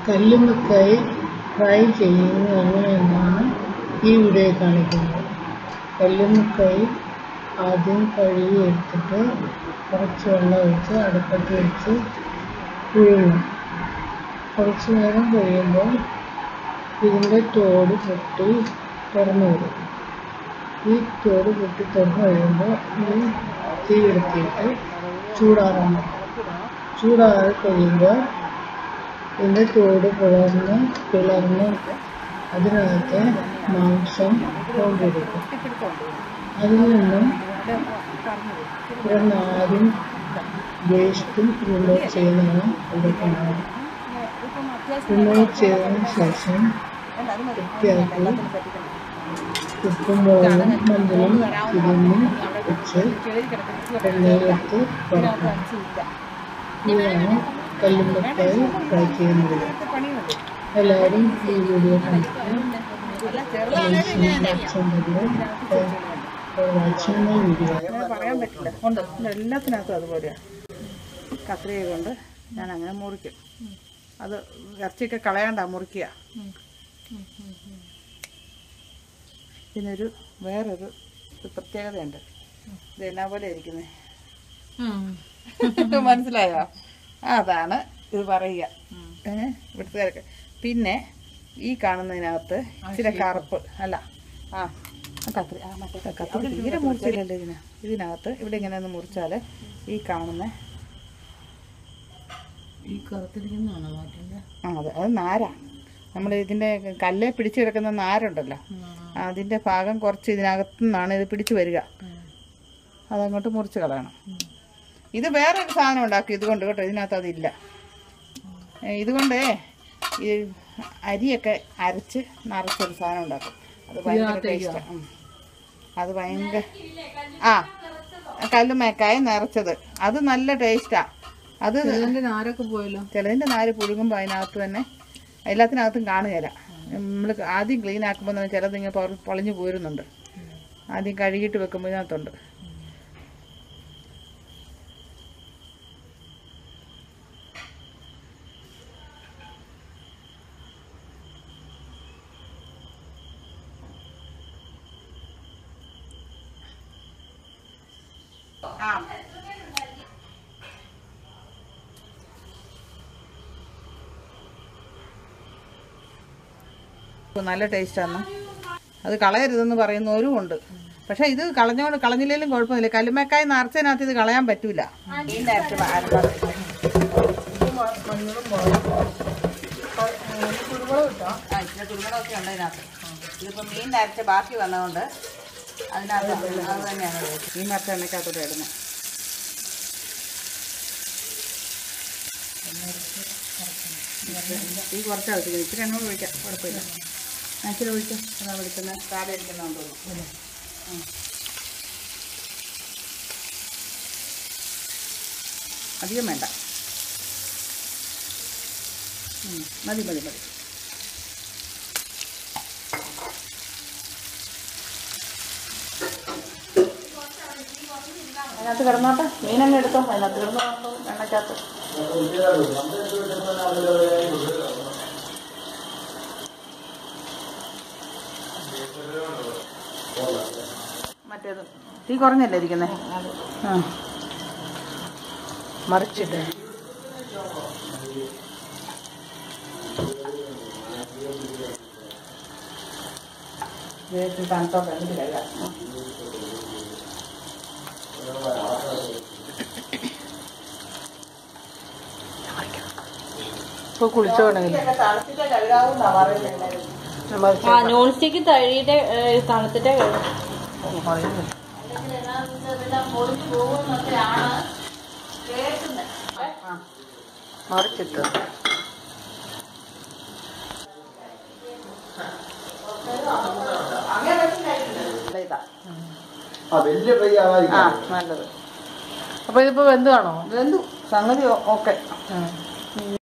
കല്ലുമ്മക്കായി fry ചെയ്യുന്നത് എങ്ങനെയെന്നാണ് ഈ വീഡിയോയിൽ കാണിക്കുന്നത് കല്ലുമ്മക്കായി ആദ്യം കഴുകി എടുത്തിട്ട് കുറച്ച് വെള്ളം ഒഴിച്ച് അടുപ്പത്ത് വെച്ച് പുഴുങ്ങും കുറച്ച് നേരം കഴിയുമ്പോൾ ഇതിൻ്റെ തോട് പൊട്ടി തുറന്നു വരും ഈ തോട് പൊട്ടി തുറന്നു കഴിയുമ്പോൾ ഈ തീ എടുത്തിട്ട് ചൂടാറാൻ ചൂടാറി കഴിയുമ്പോൾ ഇതിൻ്റെ തോട് പിളർന്ന് പിളർന്ന് അതിനകത്തെ മാംസം കൊണ്ടെടുക്കും അതിൽ നിന്നും ഒരു നാരും വേസ്റ്റും റിമൂവ് ചെയ്യുന്നതാണ് എടുക്കുന്നത് റിമൂവ് ചെയ്തതിന് ശേഷം വൃത്തിയാക്കി ഉപ്പും മുളകും മഞ്ഞളും തിരിഞ്ഞ് വെച്ച് എണ്ണയിലെടുത്ത് വറുക്കും ഇതാണ് കല്ലുമ്മക്കായി ഫ്രൈ ചെയ്യുന്നത് എല്ലാവരും ഈ വീഡിയോ കണ്ടിട്ട് വാച്ചിങ് മൈ വീഡിയോ അങ്ങനെ പറയാൻ പറ്റില്ല ഉണ്ട് ഉണ്ട്. എല്ലാത്തിനകത്തും അതുപോലെയാണ് കത്രിക കൊണ്ട് ഞാൻ അങ്ങനെ മുറിക്കും അത് ഇറച്ചിയൊക്കെ കളയാണ്ട മുറിക്കുക ഇതിനൊരു വേറൊരു ഒരു പ്രത്യേകതയുണ്ട് ഇത് എന്നാ പോലെ ഇരിക്കുന്നത് മനസ്സിലായോ അതാണ് ഇത് പറയുക ഏഹ് ഇവിടുത്തെ പിന്നെ ഈ കാണുന്നതിനകത്ത് ഇച്ചിരി കറുപ്പ് അല്ല ആ ആ കത്രി ആ മറ്റേ കത്രി തീരെ മുറിച്ചില്ലല്ലോ ഇതിന് ഇതിനകത്ത് ഇവിടെ ഇങ്ങനെ ഒന്ന് മുറിച്ചാൽ ഈ കാണുന്ന ഈ കറുത്തിരിക്കുന്നതാണോ മാറ്റേണ്ടത് ആ അതെ അത് നാരാ നമ്മൾ ഇതിൻ്റെ കല്ലേ പിടിച്ചു കിടക്കുന്ന നാരുണ്ടല്ലോ അതിൻ്റെ ഭാഗം കുറച്ച് ഇതിനകത്തു നിന്നാണ് ഇത് പിടിച്ചു വരിക അതങ്ങോട്ട് മുറിച്ച് കളയണം ഇത് വേറൊരു സാധനം ഉണ്ടാക്കി ഇതുകൊണ്ട് കേട്ടോ ഇതിനകത്ത് അതില്ല ഏ, ഇതുകൊണ്ടേ ഈ അരിയൊക്കെ അരച്ച് നിറച്ചൊരു സാധനം ഉണ്ടാക്കും അത് ഭയങ്കര ടേസ്റ്റാണ് അത് ഭയങ്കര ആ കല്ലുമേക്കായ നിറച്ചത് അത് നല്ല ടേസ്റ്റാ അത് ഇതിന്റെ നാരൊക്കെ പോയല്ലോ ചിലതിൻ്റെ നാര് പുഴുങ്ങുമ്പോൾ അതിനകത്ത് തന്നെ എല്ലാത്തിനകത്തും കാണുകയില്ല നമ്മൾ ആദ്യം ക്ലീൻ ആക്കുമ്പോൾ തന്നെ ചിലത് ഇങ്ങനെ പൊറ- പൊളിഞ്ഞു പോരുന്നുണ്ട് ആദ്യം കഴുകിയിട്ട് വെക്കുമ്പോൾ ഇതിനകത്തുണ്ട് ഇപ്പൊ നല്ല ടേസ്റ്റാണ് അത് കളയരുതെന്ന് പറയുന്നവരും ഉണ്ട് പക്ഷെ ഇത് കളഞ്ഞോണ്ട് കളഞ്ഞില്ലെങ്കിലും കുഴപ്പമില്ല കല്ലുമേക്കായി നിറച്ചതിനകത്ത് ഇത് കളയാൻ പറ്റൂല കുരുമുളകൊക്കെ ഉണ്ട് അതിനകത്ത് ഇതിപ്പോ മീൻ അരച്ച ബാക്കി വന്നതുകൊണ്ട് അതിനകത്ത് അത് തന്നെയാണ് മീൻ അരച്ച എണ്ണയ്ക്കകത്തോട്ട് ഇടുന്നത് ഈ കുറച്ചാണ് വെച്ചത് ഇത്തിരി എണ്ണ കൂടെ ഒഴിക്കാം കുഴപ്പമില്ല ആ, ഇച്ചിരി ഒഴിക്കാം അതാ വെളിച്ചെണ്ണ താഴെ ഇരിക്കുന്നതെന്ന് തോന്നുന്നു ഉം. അധികം വേണ്ട ഉം, മതി മതി മതി അതിനകത്ത് കിടന്നോട്ടെ മീനങ്ങ് എടുത്തോ അതിനകത്ത് കിടന്നോ എണ്ണക്കകത്ത് മറ്റേത് തീ കുറഞ്ഞല്ലേ ഇരിക്കുന്നേ ആ മറിച്ചിട്ട് തണുത്തോട്ടെ എന്നിട്ട് കഴിയാം ഇപ്പൊ കുളിച്ചോണെങ്കിൽ തണുത്തിട്ട് കഴുകാവുന്ന പറയുന്നത് ആ നോൺ സ്റ്റിക്ക് തഴിയുടെ തണുത്തിട്ടേ കഴിയും മറിച്ചിട്ട് ഇതാ ആ വലിയ ഫ്രൈ ആ ആവാതിരിക്കും നല്ലത് അപ്പൊ ഇതിപ്പോ വെന്ത് കാണോ വെന്തു സംഗതി ഓക്കെ